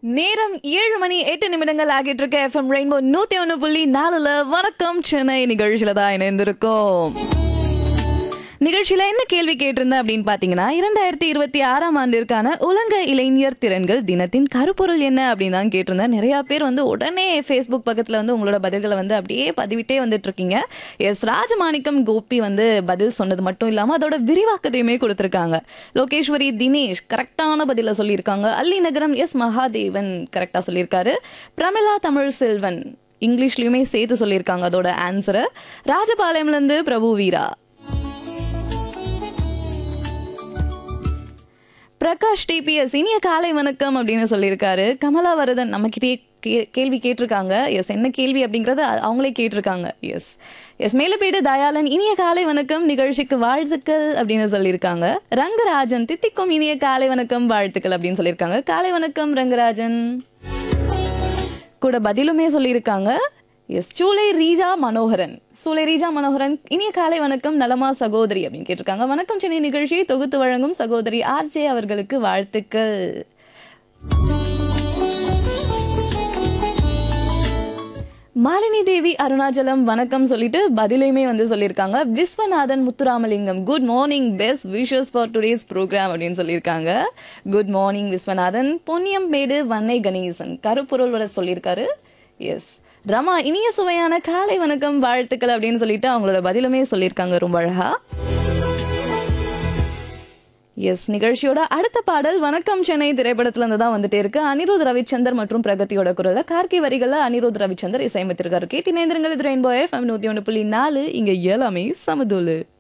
நேரம் ஏழு மணி எட்டு நிமிடங்கள் ஆகிட்டு இருக்க எஃப்எம் ரெயின்போ நூத்தி ஒன்று புள்ளி நாலுல வணக்கம் சென்னை நிகழ்ச்சியில தான் இணைந்திருக்கோம் நிகழ்ச்சியில என்ன கேள்வி கேட்டிருந்தேன் அப்படின்னு பாத்தீங்கன்னா இரண்டாயிரத்தி இருபத்தி ஆறாம் ஆண்டிற்கான உலக இளைஞர் திறன்கள் தினத்தின் கருப்பொருள் என்ன அப்படின்னு தான் கேட்டிருந்தேன் நிறைய பேர் வந்து உடனே ஃபேஸ்புக் பக்கத்துல வந்து உங்களோட பதில்களை வந்து அப்படியே பதிவிட்டே வந்துட்டு இருக்கீங்க எஸ் ராஜமாணிக்கம் கோபி வந்து பதில் சொன்னது மட்டும் இல்லாம அதோட விரிவாக்கத்தையுமே கொடுத்திருக்காங்க லோகேஸ்வரி தினேஷ் கரெக்டான பதில சொல்லியிருக்காங்க அல்லி நகரம் எஸ் மகாதேவன் கரெக்டா சொல்லியிருக்காரு பிரமிளா தமிழ் செல்வன் இங்கிலீஷ்லயுமே சேர்த்து சொல்லியிருக்காங்க அதோட ஆன்சரை ராஜபாளையம்ல இருந்து பிரபு வீரா பிரகாஷ் டிபிஎஸ் இனிய காலை வணக்கம் அப்படின்னு சொல்லியிருக்காரு கமலா வரதன் நம்மக்கிட்டே கே கேள்வி கேட்டிருக்காங்க எஸ் என்ன கேள்வி அப்படிங்கறத அ- அவங்களே கேட்டிருக்காங்க எஸ் எஸ் மேலப்பேடு தயாளன் இனிய காலை வணக்கம் நிகழ்ச்சிக்கு வாழ்த்துக்கள் அப்படின்னு சொல்லியிருக்காங்க ரங்கராஜன் தித்திக்கும் இனிய காலை வணக்கம் வாழ்த்துக்கள் அப்படின்னு சொல்லியிருக்காங்க காலை வணக்கம் ரங்கராஜன் கூட பதிலுமே சொல்லியிருக்காங்க எஸ் சூலை ரீஜா மனோகரன் சூலை ரீஜா மனோகரன் இனிய காலை வணக்கம் நலமா சகோதரி அப்படின்னு கேட்டிருக்காங்க வணக்கம் சென்னை நிகழ்ச்சியை தொகுத்து வழங்கும் சகோதரி ஆர்ஜே அவர்களுக்கு வாழ்த்துக்கள் மாலினி தேவி அருணாச்சலம் வணக்கம் சொல்லிட்டு பதிலையுமே வந்து சொல்லியிருக்காங்க Viswanathan Muthuramalingam good morning best wishes for today's program அப்படின்னு சொல்லியிருக்காங்க குட் மார்னிங் விஸ்வநாதன் பொன்னியம்பேடு வன்னை கணேசன் கருப்பொருளோட சொல்லியிருக்காரு எஸ் ரமா இனிய சுவையான காலை வணக்கம் வாழ்த்துக்கள் அப்படின்னு சொல்லிட்டு அவங்களோட பதிலுமே சொல்லியிருக்காங்க ரொம்ப அழகா எஸ் நிகழ்ச்சியோட அடுத்த பாடல் வணக்கம் சென்னை திரைப்படத்துல இருந்து தான் வந்துட்டே இருக்கு அனிருத் ரவிச்சந்தர் மற்றும் பிரகதியோட குரல்ல கார்கி வரிகள்ல அனிருத் ரவிச்சந்தர் இசையமைத்திருக்காரு கேட்டி நேந்திரங்கள் இது ரெயின்போ எஃப்எம் நூத்தி ஒன்று புள்ளி நாலு இங்க எல்லாமே சமதூலு